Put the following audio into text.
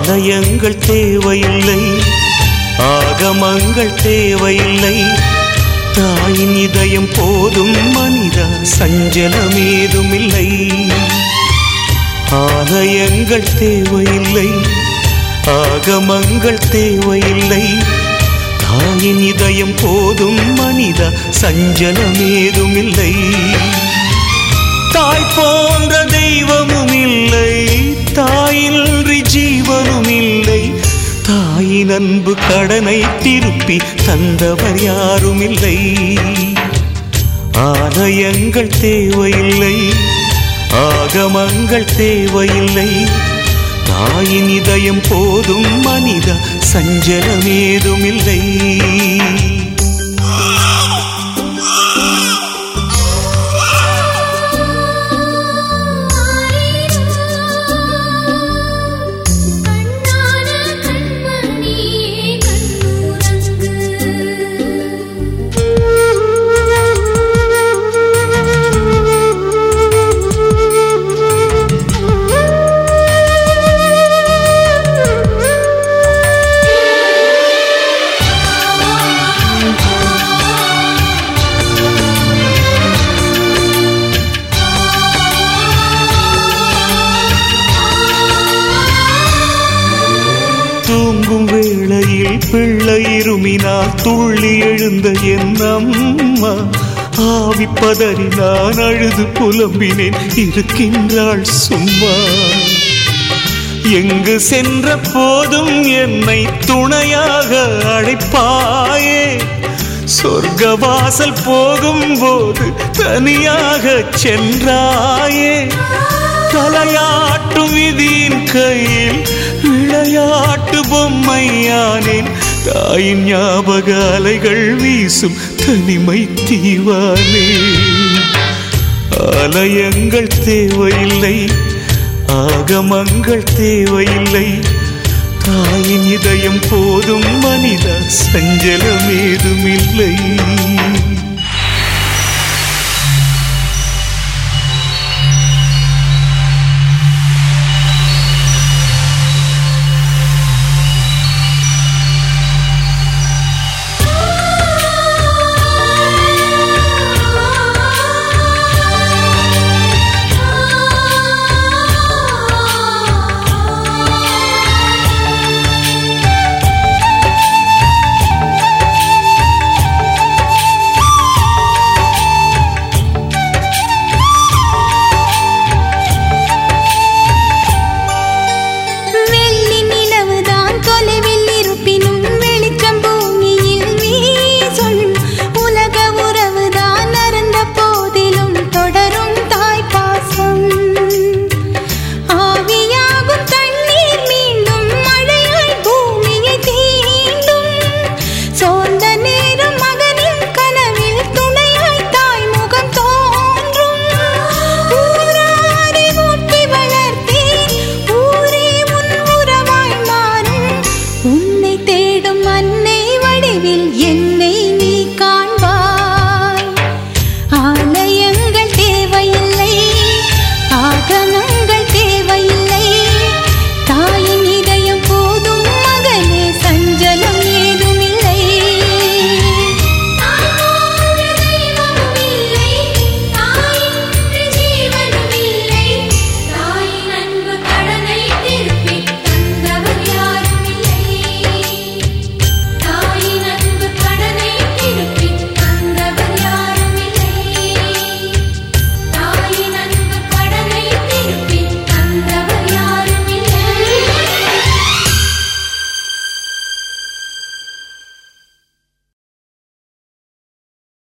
ஆலயங்கள் தேவையில்லை ஆகமங்கள் தேவையில்லை தாயின் இதயம் போதும் மனிதா சஞ்சலமேதுமில்லை ஆலயங்கள் தேவையில்லை ஆகமங்கள் தேவையில்லை தாயின் இதயம் போதும் மனிதா சஞ்சலமேதுமில்லை தாய் போன்ற தெய்வமும் இல்லை தாயின்றி ஜீவனும் இல்லை தாயின் அன்பு கடனை திருப்பி தந்தவர் யாரும் இல்லை ஆலயங்கள் தேவையில்லை ஆகமங்கள் தேவையில்லை தாயின் இதயம் போதும் மனித சஞ்சலமேதும் இல்லை கண்ணான கண்மணியே கண்ணுறங்கு தூங்கும் வேளையில் பிள்ளை இருமினார் துள்ளி எழுந்த என் அம்மா ஆவி பதறி நான் அழுது புலம்பினேன் இருக்கின்றாள் சும்மா எங்கு சென்ற போதும் என்னை துணையாக அழைப்பாயே சொர்க்க வாசல் போகும்போது தனியாக சென்றாயே தலையாட்டும் விதியின் கையில் விளையாட்டு பொம்மையானேன் தாயின் ஞாபக அலைகள் வீசும் தனிமை தீவானே ஆலயங்கள் தேவையில்லை ஆகமங்கள் தேவையில்லை தாயின் இதயம் போதும் மனித சஞ்சலமேதுமில்லை